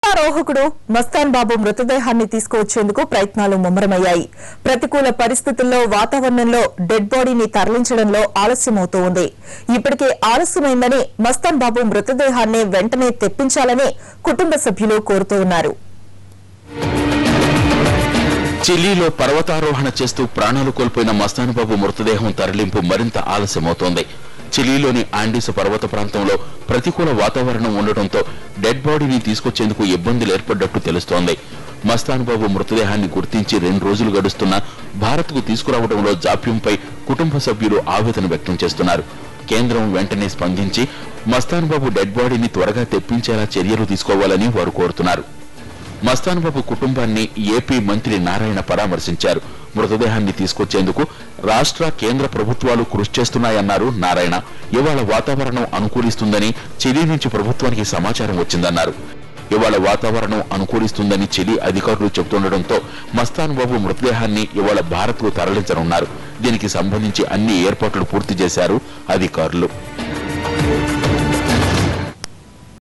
పర్వతారోహకుడు మస్తాన్ బాబు మృతదేహాన్ని తీసుకువచ్చేందుకు ప్రయత్నాలు ముమ్మరమయ్యాయి ప్రతికూల పరిస్థితుల్లో వాతావరణంలో డెడ్ బాడీని తరలించడంలో ఆలస్యమవుతూ ఉంది ఇప్పటికే ఆలస్యమైందని మస్తాన్ బాబు మృతదేహాన్ని వెంటనే తెప్పించాలని కుటుంబ సభ్యులు కోరుతూ ఉన్నారు చిలీలో పర్వతారోహణ చేస్తూ ప్రాణాలు కోల్పోయిన మస్తాన్బాబు మృతదేహం తరలింపు మరింత ఆలస్యమవుతోంది చిలీలోని ఆండీస్ పర్వత ప్రాంతంలో ప్రతికూల వాతావరణం ఉండటంతో డెడ్ బాడీని తీసుకొచ్చేందుకు ఇబ్బందులు ఏర్పడ్డట్టు తెలుస్తోంది మస్తాన్బాబు మృతదేహాన్ని గుర్తించి రెండు రోజులు గడుస్తున్నా భారత్కు తీసుకురావడంలో జాప్యంపై కుటుంబ సభ్యులు ఆవేదన వ్యక్తం చేస్తున్నారు కేంద్రం వెంటనే స్పందించి మస్తాన్బాబు డెడ్ బాడీని త్వరగా తెప్పించేలా చర్యలు తీసుకోవాలని వారు కోరుతున్నారు మస్తాన్ బాబు కుటుంబాన్ని ఏపీ మంత్రి నారాయణ పరామర్శించారు మృతదేహాన్ని తీసుకొచ్చేందుకు రాష్ట్ర కేంద్ర ప్రభుత్వాలు కృషి చేస్తున్నాయన్నారు నారాయణ ఇవాళ వాతావరణం అనుకూలిస్తుందని చిలీ నుంచి ప్రభుత్వానికి సమాచారం వచ్చిందన్నారు ఇవాళ వాతావరణం అనుకూలిస్తుందని చిలీ అధికారులు చెబుతుండటంతో మస్తాన్ బాబు మృతదేహాన్ని ఇవాళ భారత్కు తరలించనున్నారు దీనికి సంబంధించి అన్ని ఏర్పాట్లు పూర్తి చేశారు అధికారులు